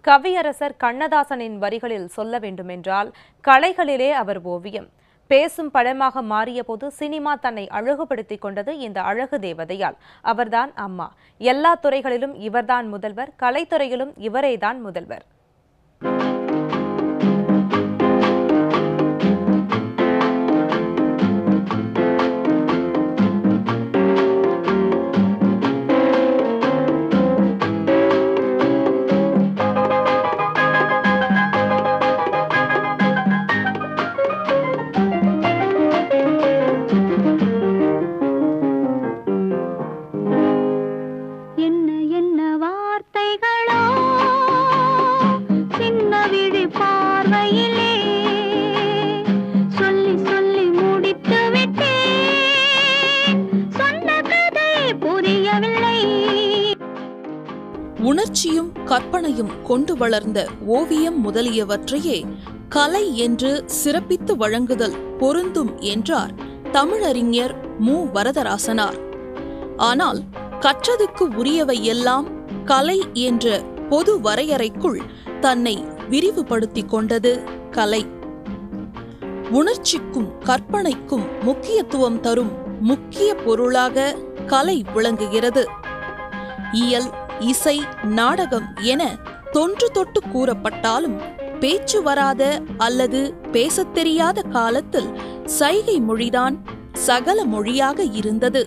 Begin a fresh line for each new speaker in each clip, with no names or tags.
கவியரசர் கண்ணதாசனின் வரிகளில் சொல்ல வேண்டுமென்றால் கலைகளிலே அவர் ஓவியம் பேசும் படமாக மாறியபோது சினிமா தன்னை அழகுபடுத்திக் கொண்டது இந்த அழகு தேவதையால் அவர்தான் அம்மா எல்லா துறைகளிலும் இவர்தான் முதல்வர் கலைத்துறையிலும் இவரேதான் முதல்வர்
என்ன என்ன வார்த்தைகளோ சின்ன விழி பார்வையிலே சொல்லி சொல்லி முடித்து விட்டேன் சொன்ன கதை புரியவில்லை
உணர்ச்சியும் கற்பனையும் கொண்டு வளர்ந்த ஓவியம் முதலியவற்றையே கலை என்று சிறப்பித்து வழங்குதல் பொருந்தும் என்றார் தமிழறிஞர் மு வரதராசனார் ஆனால் கற்றதுக்கு உரியவை எல்லாம் கலை என்ற பொது வரையறைக்குள் தன்னை விரிவுபடுத்திக் கொண்டது கலை உணர்ச்சிக்கும் கற்பனைக்கும் முக்கியத்துவம் தரும் முக்கிய பொருளாக கலை விளங்குகிறது இயல் இசை நாடகம் என தொன்று தொட்டு கூறப்பட்டாலும் பேச்சு வராத அல்லது பேசத் தெரியாத காலத்தில் சைகை மொழிதான் சகல மொழியாக இருந்தது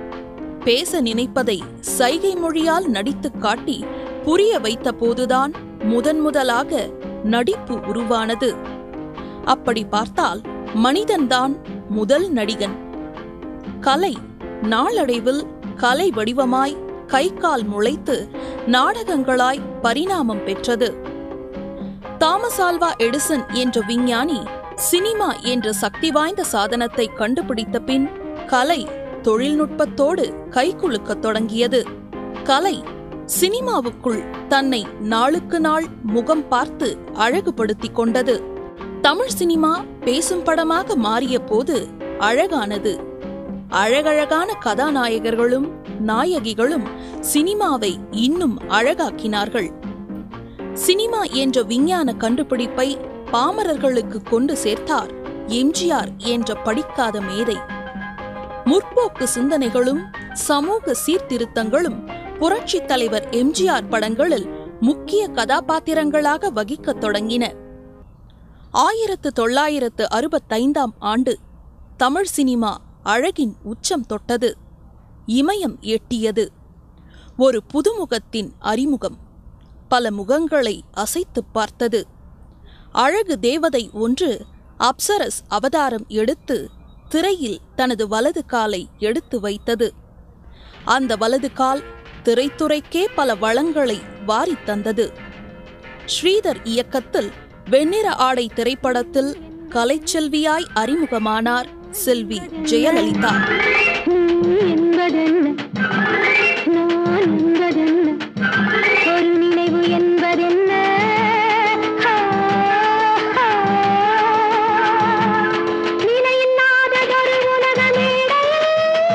பேச நினைப்பதை சைகை மொழியால் நடித்துக் காட்டி புரிய வைத்த போதுதான் முதன் முதலாக நடிப்பு உருவானது அப்படி பார்த்தால் மனிதன்தான் முதல் நடிகன் கலை நாளடைவில் கலை வடிவமாய் கை கால் முளைத்து நாடகங்களாய் பரிணாமம் பெற்றது தாமஸ் ஆல்வா எடிசன் என்ற விஞ்ஞானி சினிமா என்ற சக்தி வாய்ந்த சாதனத்தை கண்டுபிடித்த பின் கலை தொழில்நுட்பத்தோடு கைகுலுக்கத் தொடங்கியது கலை சினிமாவுக்குள் தன்னை நாளுக்கு நாள் முகம் பார்த்து அழகுபடுத்திக் கொண்டது தமிழ் சினிமா பேசும் படமாக மாறிய போது அழகானது அழகழகான கதாநாயகர்களும் நாயகிகளும் சினிமாவை இன்னும் அழகாக்கினார்கள் சினிமா என்ற விஞ்ஞான கண்டுபிடிப்பை பாமரர்களுக்கு கொண்டு சேர்த்தார் எம்ஜிஆர் என்ற படிக்காத மேதை முற்போக்கு சிந்தனைகளும் சமூக சீர்திருத்தங்களும் புரட்சித் தலைவர் எம்ஜிஆர் படங்களில் முக்கிய கதாபாத்திரங்களாக வகிக்கத் தொடங்கின ஆயிரத்து தொள்ளாயிரத்து அறுபத்தைந்தாம் ஆண்டு தமிழ் சினிமா அழகின் உச்சம் தொட்டது இமயம் எட்டியது ஒரு புதுமுகத்தின் அறிமுகம் பல முகங்களை அசைத்துப் பார்த்தது அழகு தேவதை ஒன்று அப்சரஸ் அவதாரம் எடுத்து திரையில் தனது வலது காலை எடுத்து வைத்தது அந்த வலது கால் திரைத்துறைக்கே பல வளங்களை வாரித் தந்தது ஸ்ரீதர் இயக்கத்தில் வெண்ணிற ஆடை திரைப்படத்தில் கலைச்செல்வியாய் அறிமுகமானார் செல்வி ஜெயலலிதா
நீ என்பதென்ன நான் என்பதென்ன ஒரு நினைவு என்பதென்ன ஆ, ஆ. நிலையில்லாததொரு உலக மேடையில்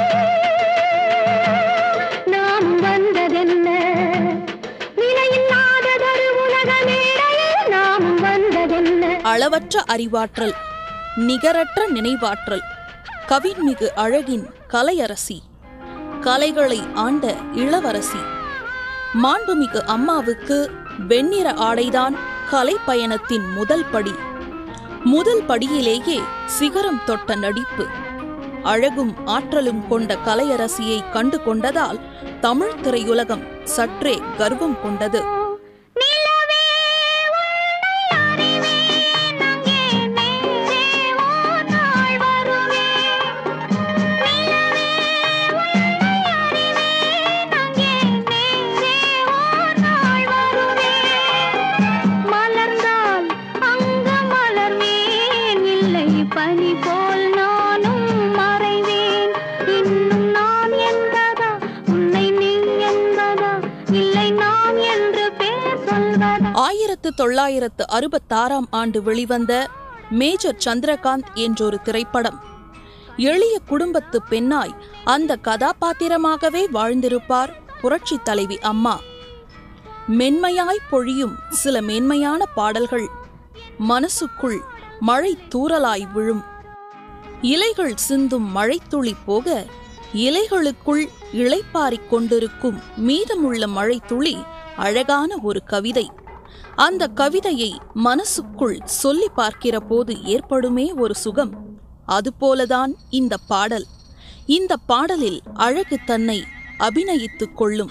நாம் வந்ததென்ன நிலையில்லாததொரு உலக மேடையில் நாம் வந்ததென்ன
அளவற்ற அறிவாற்றல் நிகரற்ற நினைவாற்றல் கவின்மிகு அழகின் கலையரசி கலைகளை ஆண்ட இளவரசி மாண்புமிகு அம்மாவுக்கு வெண்ணிற ஆடைதான் கலை பயணத்தின் முதல் படி முதல் படியிலேயே சிகரம் தொட்ட நடிப்பு அழகும் ஆற்றலும் கொண்ட கலையரசியை கண்டு கொண்டதால் தமிழ் திரையுலகம் சற்றே கர்வம் கொண்டது
நிலவே உன்னை அறிவேன் அங்கே நேரே ஓர் நாள் வருவேன் நிலவே உன்னை அறிவேன் அங்கே நேரே ஓர் நாள் வருவேன் மலர்ந்தால் அங்கு மலர்வேன் இல்லை பனி போல் நானும் மறைவேன் இன்னும் நான் என்பதா உன்னை நீ என்பதா இல்லை நான் என்று பேர் சொல்வதா
ஆயிரத்து தொள்ளாயிரத்து அறுபத்தாறாம் ஆண்டு வெளிவந்த மேஜர் சந்திரகாந்த் என்றொரு திரைப்படம் எளிய குடும்பத்து பெண்ணாய் அந்த கதாபாத்திரமாகவே வாழ்ந்திருப்பார் புரட்சித் தலைவி அம்மா மென்மையாய் பொழியும் சில மேன்மையான பாடல்கள் மனசுக்குள் மழை தூறலாய் விழும் இலைகள் சிந்தும் மழைத்துளி போக இலைகளுக்குள் இளைப்பாரிக் கொண்டிருக்கும் மீதமுள்ள மழைத்துளி அழகான ஒரு கவிதை அந்த கவிதையை மனசுக்குள் சொல்லி பார்க்கிற போது ஏற்படுமே ஒரு சுகம் அதுபோலதான் இந்த பாடல் இந்த பாடலில் அழகு தன்னை அபிநயித்துக் கொள்ளும்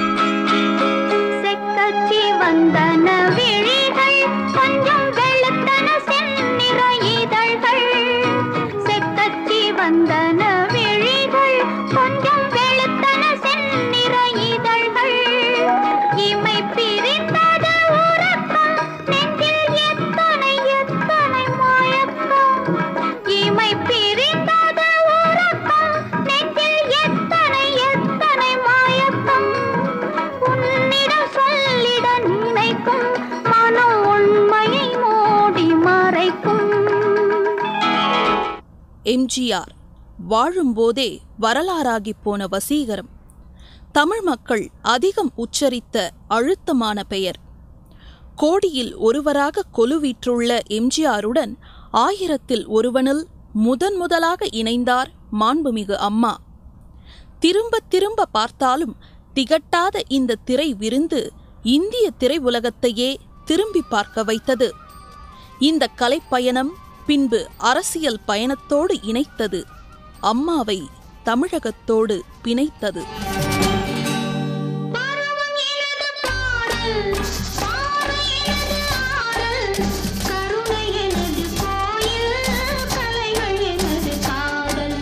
செக்கச்சி வந்தன விழிகள் கொஞ்சம் வெளுத்தன செந்நிற இதழ்கள் செக்கச்சி வந்தன விழிகள் கொஞ்சம் வெளுத்தன செந்நிற இதழ்கள் இமை பிரிந்தது உறக்கம் நெஞ்சில் எத்தனை எத்தனை மயக்கம் இமை பிரிந்தது உறக்கம் நெஞ்சில் எத்தனை எத்தனை மயக்கம் உன்னிடம் சொல்லிட நினைக்கும் மனம் உண்மையை மூடி மறைக்கும்
எம்ஜிஆர் வாழும்போதே வரலாறாகிப் போன வசீகரம் தமிழ் மக்கள் அதிகம் உச்சரித்த அழுத்தமான பெயர் கோடியில் ஒருவராக கொலுவீற்றுள்ள எம்ஜிஆருடன் ஆயிரத்தில் ஒருவனில் முதன் முதலாக இணைந்தார் மாண்புமிகு அம்மா திரும்ப திரும்ப பார்த்தாலும் திகட்டாத இந்த திரை விருந்து இந்திய திரையுலகத்தையே திரும்பி பார்க்க வைத்தது இந்த கலைப்பயணம் பின்பு அரசியல் பயணத்தோடு இணைத்தது அம்மாவை தமிழகத்தோடு பிணைத்தது
பருவம் எனது பாடல் பாவை எனது ஆடல் கருணை எனது கோயில் கலைகள் எனது காதல்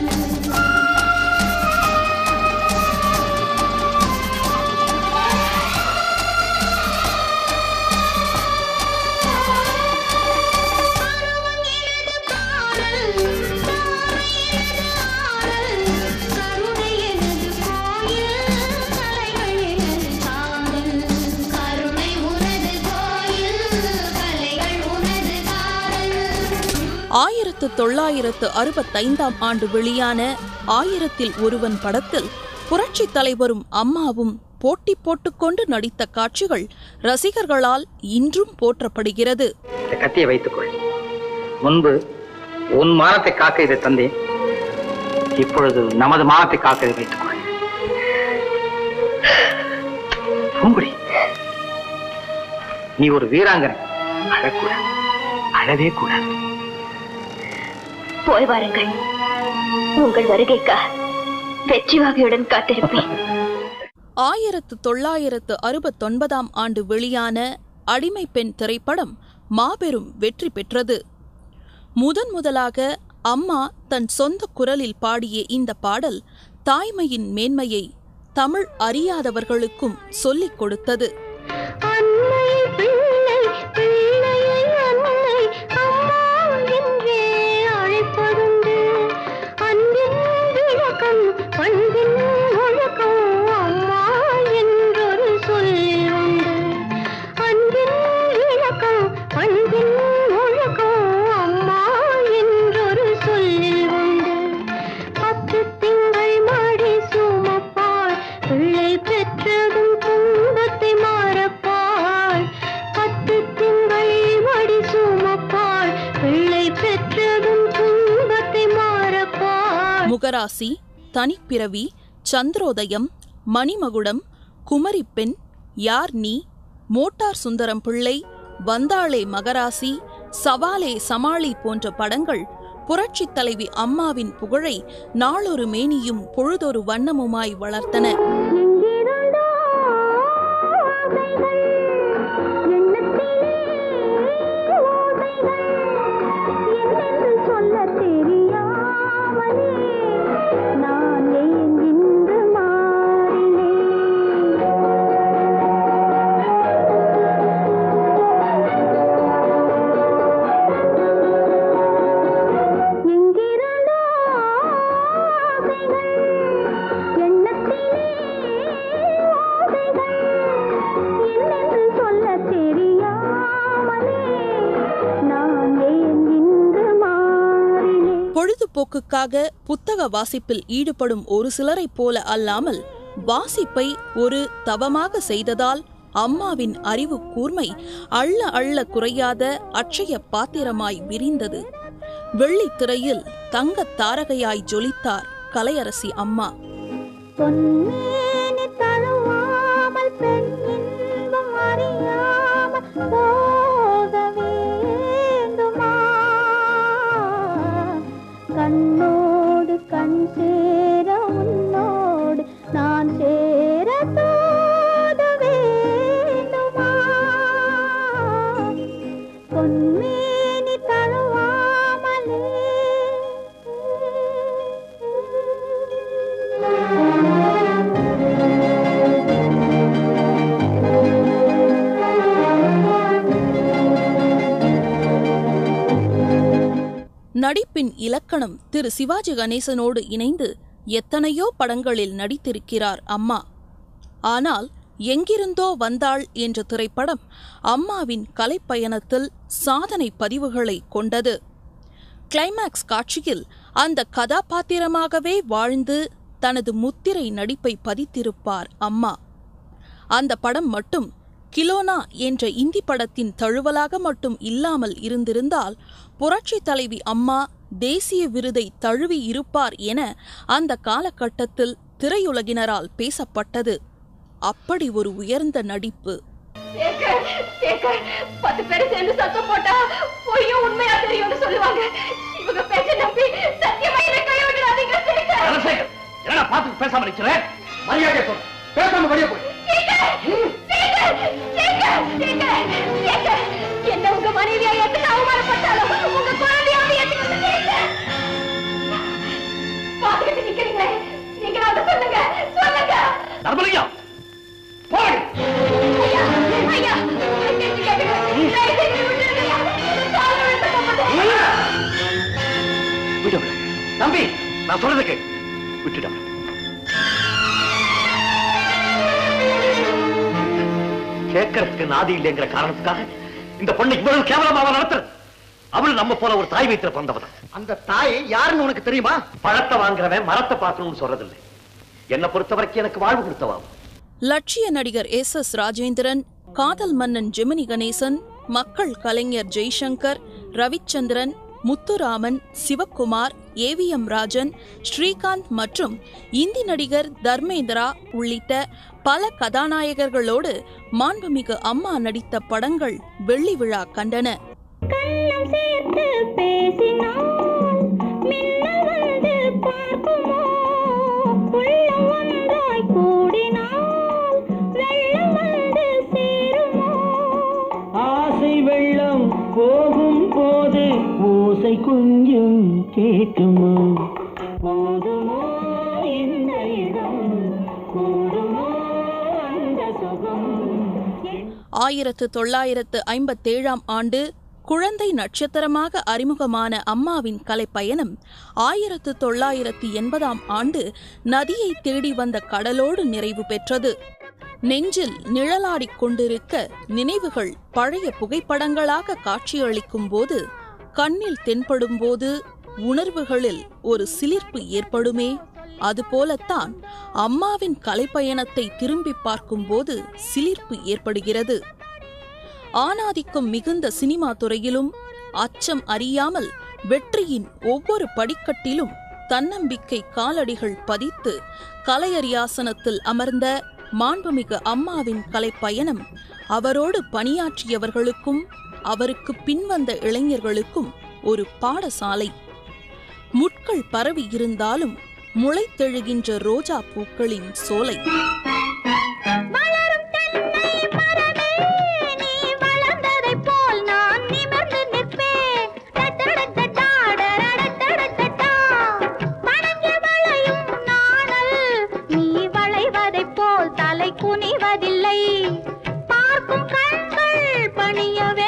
பருவம் எனது பாடல் பாவை எனது ஆடல் கருணை எனது கோயில் கலைகள் எனது காதல் கருணை உனது கோயில் கலைகள் உனது காதல்
ஆயிரத்து தொள்ளாயிரத்து அறுபத்தைந்தாம் ஆண்டு வெளியான ஆயிரத்தில் ஒருவன் படத்தில் புரட்சித் தலைவரும் அம்மாவும் போட்டி போட்டுக்கொண்டு நடித்த காட்சிகள் ரசிகர்களால் இன்றும் போற்றப்படுகிறது
இந்த கத்தியை வைத்துக்கொள் முன்பு உன் மானத்தை காக்க இதை தந்தேன் இப்பொழுது நமது மானத்தை காக்க இதை வைத்துக்கொள் பூங்குடி நீ ஒரு வீராங்கனை அழக்கூடாது அழவே கூடாது
போய் வாருங்கள் உங்கள் வருகைக்காக வெற்றி வாகையுடன் காத்திருப்பேன்
ஆயிரத்து தொள்ளாயிரத்து அறுபத்தொன்பதாம் ஆண்டு வெளியான அடிமை பெண் திரைப்படம் மாபெரும் வெற்றி பெற்றது முதன் முதலாக அம்மா தன் சொந்த குரலில் பாடிய இந்த பாடல் தாய்மையின் மேன்மையை தமிழ் அறியாதவர்களுக்கும் சொல்லிக் கொடுத்தது
அன்னை பிள்ளை பிள்ளையை அன்னை அம்மா என்றே அழைப்பதுண்டு அன்பின் விளக்கம் பண்பின் ஒழுக்கம் அம்மா என்றொரு சொல்லில் உண்டு அன்பின் விளக்கம் பண்பின் ஒழுக்கம் அம்மா என்றொரு சொல்லில் உண்டு பத்து திங்கள் மாடி சுமப்பாள் பிள்ளை பெற்றதும் துன்பத்தை மாறப்பாள் பத்து திங்கள் மடி சுமப்பாள் பிள்ளை பெற்றதும் துன்பத்தை மாறப்பாள்
முகராசி தனிப்பிறவி சந்திரோதயம் மணிமகுடம் குமரிப்பெண் யார் நீ மோட்டார் சுந்தரம் பிள்ளை வந்தாளே மகராசி சவாலே சமாளி போன்ற படங்கள் புரட்சித் தலைவி அம்மாவின் புகழை நாளொரு மேனியும் பொழுதொரு வண்ணமுமாய் வளர்த்தன
எங்கிருந்தோ ஆசைகள் எண்ணத்திலே ஓசைகள் என்னென்று சொல்லத் தெரியாமலே நான் ஏன் இன்று மாறினேன் எங்கிருந்தோ ஆசைகள் எண்ணத்திலே ஓசைகள் என்னென்று சொல்லத் தெரியாமலே நான் ஏன் இன்று மாறினேன்
பொழுதுபோக்குக்காக புத்தக வாசிப்பில் ஈடுபடும் ஒரு சிலரைப் போல அல்லாமல் வாசிப்பை ஒரு தவமாக செய்ததால் அம்மாவின் அறிவு கூர்மை அள்ள அள்ள குறையாத அட்சய பாத்திரமாய் விரிந்தது வெள்ளித் திரையில் தங்கத் தாரகையாய் ஜொலித்தார் கலையரசி அம்மா
பொன்னேனி தழுவாமல் பெண் இன்பம் அறியாமல் போக வேண்டுமா கண்ணோடு கண் சேர உன்னோடு நான் சேர தோத வேண்டுமா பொன்மேனி
நடிப்பின் இலக்கணம் திரு சிவாஜி கணேசனோடு இணைந்து எத்தனையோ படங்களில் நடித்திருக்கிறார் அம்மா ஆனால் எங்கிருந்தோ வந்தாள் என்ற திரைப்படம் அம்மாவின் கலைப்பயணத்தில் சாதனை பதிவுகளை கொண்டது கிளைமாக்ஸ் காட்சியில் அந்த கதாபாத்திரமாகவே வாழ்ந்து தனது முத்திரை நடிப்பை பதித்திருப்பார் அம்மா அந்த படம் மட்டும் கிலோனா என்ற இந்தி படத்தின் தழுவலாக மட்டும் இல்லாமல் இருந்திருந்தால் புரட்சி தலைவி அம்மா தேசிய விருதை தழுவி இருப்பார் என அந்த காலகட்டத்தில் திரையுலகினரால் பேசப்பட்டது அப்படி ஒரு உயர்ந்த நடிப்பு
சேகர், சேகர், பத்து பேர் சேர்ந்து சத்தம் போட்டா பொய்யும் உண்மையா தெரியும்னு சொல்லுவாங்க இவங்க பேச்ச நம்பி சத்தியமா என்னை கைவிடாதீங்க சேகர்
தனசேகர் என்னடா பார்த்து பேசாம நிக்கிறேன் மரியாதை சொல் பேசாம வெளியே போய்
சேகர், சேகர், சேகர், சேகர், சேகர், என்ன உங்க மனைவியா எத்தனை அவமானப்பட்டாலும் உங்க குழந்தையாவது ஏத்துக்கிட்டு சேகர். பாத்துக்கிட்டு நிக்கிறீங்களே நீங்க அதை சொல்லுங்க சொல்லுங்க
தர்மலிங்கம் போய்
ஐயா ஐயா கெஞ்சி கேட்டுங்க தயவு செஞ்சு விட்டுருங்க கால் விழுந்து போகுது.
விடு தம்பி நான் சொல்றது கேள் விட்டுட கேட்கறதுக்கு நாதி இல்லைங்கிற காரணத்துக்காக இந்த பொண்ணு இவ்வளவு கேவலமா அவன் நடத்துறது அவள் நம்ம போல ஒரு தாய் வயிற்றுல பிறந்தவன் அந்த தாய் யாருன்னு உனக்கு தெரியுமா பழத்தை வாங்குறவன் மரத்தை பார்க்கணும்னு சொல்றதில்லை என்னை பொறுத்த வரைக்கும் எனக்கு வாழ்வு கொடுத்தவா
லட்சிய நடிகர் எஸ் எஸ் ராஜேந்திரன் காதல் மன்னன் ஜெமினி கணேசன் மக்கள் கலைஞர் ஜெய்சங்கர் ரவிச்சந்திரன் முத்துராமன் சிவக்குமார் ஏவிஎம் ராஜன் ஸ்ரீகாந்த் மற்றும் இந்தி நடிகர் தர்மேந்திரா உள்ளிட்ட பல கதாநாயகர்களோடு மாண்புமிகு அம்மா நடித்த படங்கள் வெள்ளி விழா கண்டன
கண்ணம் சேர்த்து பேசினால் மின்னல் வந்து பார்க்குமோ உள்ளம் ஒன்றாய் கூடினால் வெள்ளம் வந்து சேருமோ
ஆசை வெள்ளம் போகும் போது ஓசை கொஞ்சம் கேட்குமோ போதுமோ இந்த இடம் கூடுமோ அந்த சுகம்
ஆயிரத்து தொள்ளாயிரத்து ஐம்பத்தேழாம் ஆண்டு குழந்தை நட்சத்திரமாக அறிமுகமான அம்மாவின் கலைப்பயணம் ஆயிரத்து தொள்ளாயிரத்து எண்பதாம் ஆண்டு நதியை தேடி வந்த கடலோடு நிறைவு பெற்றது நெஞ்சில் நிழலாடிக் கொண்டிருக்க நினைவுகள் பழைய புகைப்படங்களாக காட்சியளிக்கும் போது கண்ணில் தென்படும் போது உணர்வுகளில் ஒரு சிலிர்ப்பு ஏற்படுமே அதுபோலத்தான் அம்மாவின் கலைப்பயணத்தை திரும்பி பார்க்கும்போது சிலிர்ப்பு ஏற்படுகிறது ஆணாதிக்கம் மிகுந்த சினிமா துறையிலும் அச்சம் அறியாமல் வெற்றியின் ஒவ்வொரு படிக்கட்டிலும் தன்னம்பிக்கை காலடிகள் பதித்து கலையரியாசனத்தில் அமர்ந்த மாண்புமிகு அம்மாவின் கலைப்பயணம் அவரோடு பணியாற்றியவர்களுக்கும் அவருக்கு பின்வந்த இளைஞர்களுக்கும் ஒரு பாடசாலை முட்கள் பரவி இருந்தாலும் முளைத்தெழுகின்ற ரோஜா பூக்களின் சோலை
வளரும் தென்னை மரமே நீ வளர்ந்ததைப் போல் நான் நிமிர்ந்து நிற்பேன் டடடடடா, டடடடடடா. வணங்கி வளையும் நாணல் நீ வளைவதைப் போல் தலை குனிவதில்லை பார்க்கும் கண்கள் பணிய